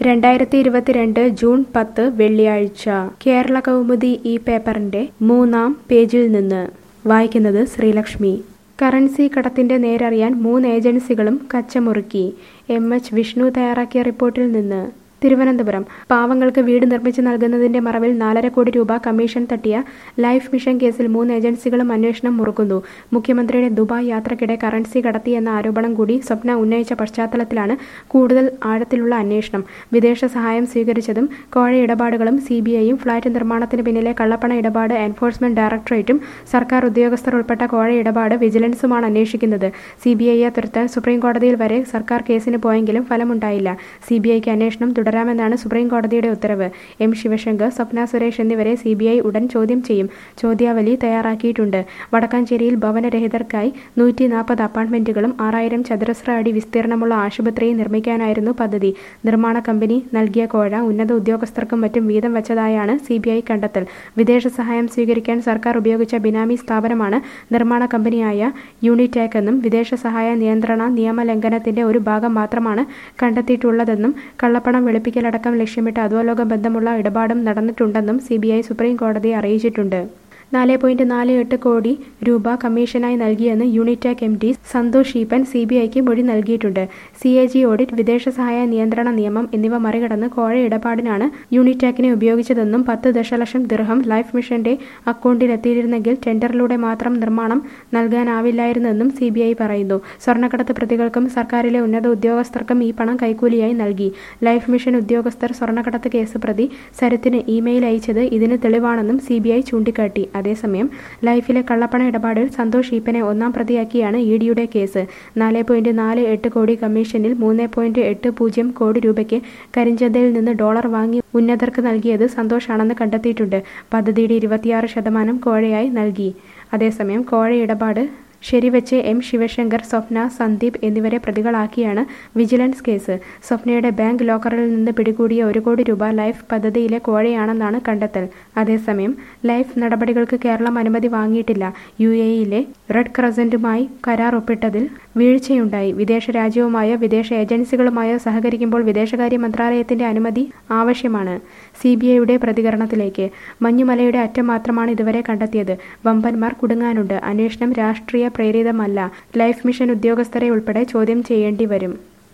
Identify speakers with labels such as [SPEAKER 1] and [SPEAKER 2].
[SPEAKER 1] രണ്ടായിരത്തി ഇരുപത്തിരണ്ട് ജൂൺ പത്ത് വെള്ളിയാഴ്ച കേരള കൗമുദി ഈ പേപ്പറിന്റെ മൂന്നാം പേജിൽ നിന്ന് വായിക്കുന്നത് ശ്രീലക്ഷ്മി കറൻസി കടത്തിന്റെ നേരറിയാൻ മൂന്ന് ഏജൻസികളും കച്ചമുറുക്കി എം എച്ച് വിഷ്ണു തയ്യാറാക്കിയ റിപ്പോർട്ടിൽ നിന്ന് തിരുവനന്തപുരം പാവങ്ങൾക്ക് വീട് നിർമ്മിച്ചു നൽകുന്നതിന്റെ മറവിൽ നാലര കോടി രൂപ കമ്മീഷൻ തട്ടിയ ലൈഫ് മിഷൻ കേസിൽ മൂന്ന് ഏജൻസികളും അന്വേഷണം മുറുക്കുന്നു മുഖ്യമന്ത്രിയുടെ ദുബായ് യാത്രക്കിടെ കറൻസി കടത്തിയെന്ന ആരോപണം കൂടി സ്വപ്ന ഉന്നയിച്ച പശ്ചാത്തലത്തിലാണ് കൂടുതൽ ആഴത്തിലുള്ള അന്വേഷണം വിദേശ സഹായം സ്വീകരിച്ചതും കോഴ ഇടപാടുകളും സി ബി ഐയും ഫ്ളാറ്റ് നിർമ്മാണത്തിന് പിന്നിലെ കള്ളപ്പണ ഇടപാട് എൻഫോഴ്സ്മെന്റ് ഡയറക്ടറേറ്റും സർക്കാർ ഉദ്യോഗസ്ഥർ ഉൾപ്പെട്ട കോഴ ഇടപാട് വിജിലൻസുമാണ് അന്വേഷിക്കുന്നത് സി ബി ഐയെ തുരത്താൻ സുപ്രീം കോടതിയിൽ വരെ സർക്കാർ കേസിന് പോയെങ്കിലും ഫലമുണ്ടായില്ല സി ബി ഐക്ക് അന്വേഷണം തുടരാമെന്നാണ് സുപ്രീം കോടതിയുടെ ഉത്തരവ് എം ശിവശങ്കർ സ്വപ്ന സുരേഷ് എന്നിവരെ സി ബി ഐ ഉടൻ ചോദ്യം ചെയ്യും ചോദ്യാവലി തയ്യാറാക്കിയിട്ടുണ്ട് വടക്കാഞ്ചേരിയിൽ ഭവനരഹിതർക്കായി നൂറ്റി നാൽപ്പത് അപ്പാർട്ട്മെന്റുകളും ആറായിരം ചതുരശ്ര അടി വിസ്തീർണമുള്ള ആശുപത്രിയും നിർമ്മിക്കാനായിരുന്നു പദ്ധതി നിർമ്മാണ കമ്പനി നൽകിയ കോഴ ഉന്നത ഉദ്യോഗസ്ഥർക്കും മറ്റും വീതം വെച്ചതായാണ് സി ബി ഐ കണ്ടെത്തൽ വിദേശ സഹായം സ്വീകരിക്കാൻ സർക്കാർ ഉപയോഗിച്ച ബിനാമി സ്ഥാപനമാണ് നിർമ്മാണ കമ്പനിയായ യൂണിടാക് എന്നും വിദേശ സഹായ നിയന്ത്രണ നിയമലംഘനത്തിന്റെ ഒരു ഭാഗം മാത്രമാണ് കണ്ടെത്തിയിട്ടുള്ളതെന്നും കള്ളപ്പണം വെളുപ്പിക്കലടക്കം ലക്ഷ്യമിട്ട് അധോലോക ബന്ധമുള്ള ഇടപാടും നടന്നിട്ടുണ്ടെന്നും സി ബി ഐ സുപ്രീം കോടതിയെ അറിയിച്ചിട്ടുണ്ട് നാല് പോയിന്റ് നാല് എട്ട് കോടി രൂപ കമ്മീഷനായി നൽകിയെന്ന് Unitac M D Santhosh Eappen C B ഐക്ക് മൊഴി നൽകിയിട്ടുണ്ട് സി എ ജി ഓഡിറ്റ് വിദേശ സഹായ നിയന്ത്രണ നിയമം എന്നിവ മറികടന്ന് കോഴ ഇടപാടിനാണ് യൂണിടാക്കിനെ ഉപയോഗിച്ചതെന്നും പത്ത് ദശലക്ഷം ദിർഹം ലൈഫ് മിഷന്റെ അക്കൗണ്ടിലെത്തിയിരുന്നെങ്കിൽ ടെൻഡറിലൂടെ മാത്രം നിർമ്മാണം നൽകാനാവില്ലായിരുന്നെന്നും സി ബി ഐ പറയുന്നു സ്വർണ്ണക്കടത്ത് പ്രതികൾക്കും സർക്കാരിലെ ഉന്നത ഉദ്യോഗസ്ഥർക്കും ഈ പണം കൈക്കൂലിയായി നൽകി ലൈഫ് മിഷൻ ഉദ്യോഗസ്ഥർ സ്വർണ്ണക്കടത്ത് കേസ് പ്രതി സരിത്തിന് ഇമെയിൽ അയച്ചത് ഇതിന് തെളിവാണെന്നും സി ബി ഐ ചൂണ്ടിക്കാട്ടി അതേസമയം ലൈഫിലെ കള്ളപ്പണ ഇടപാടിൽ സന്തോഷ് ഈപ്പനെ ഒന്നാം പ്രതിയാക്കിയാണ് ഇ ഡിയുടെ കേസ് നാല് പോയിന്റ് നാല് എട്ട് കോടി കമ്മീഷനിൽ മൂന്ന് പോയിന്റ് എട്ട് പൂജ്യം കോടി രൂപയ്ക്ക് കരിഞ്ചന്തയിൽ നിന്ന് ഡോളർ വാങ്ങി ഉന്നതർക്ക് നൽകിയത് സന്തോഷാണെന്ന് കണ്ടെത്തിയിട്ടുണ്ട് പദ്ധതിയുടെ ഇരുപത്തിയാറ് ശതമാനം കോഴയായി നൽകി അതേസമയം കോഴ ഇടപാട് ശരിവെച്ച് എം ശിവശങ്കർ സ്വപ്ന സന്ദീപ് എന്നിവരെ പ്രതികളാക്കിയാണ് വിജിലൻസ് കേസ് സ്വപ്നയുടെ ബാങ്ക് ലോക്കറിൽ നിന്ന് പിടികൂടിയ ഒരു കോടി രൂപ ലൈഫ് പദ്ധതിയിലെ കോഴയാണെന്നാണ് കണ്ടെത്തൽ അതേസമയം ലൈഫ് നടപടികൾക്ക് കേരളം അനുമതി വാങ്ങിയിട്ടില്ല യു എയിലെ റെഡ് ക്രസന്റുമായി കരാർ ഒപ്പിട്ടതിൽ വീഴ്ചയുണ്ടായി വിദേശ രാജ്യവുമായോ വിദേശ ഏജൻസികളുമായോ സഹകരിക്കുമ്പോൾ വിദേശകാര്യ മന്ത്രാലയത്തിന്റെ അനുമതി ആവശ്യമാണ് സി ബി ഐയുടെ പ്രതികരണത്തിലേക്ക് മഞ്ഞുമലയുടെ അറ്റം മാത്രമാണ് ഇതുവരെ കണ്ടെത്തിയത് വമ്പന്മാർ കുടുങ്ങാനുണ്ട് അന്വേഷണം രാഷ്ട്രീയ പ്രേരിതമല്ല ലൈഫ് മിഷൻ ഉദ്യോഗസ്ഥരെ ഉൾപ്പെടെ ചോദ്യം ചെയ്യേണ്ടി വരും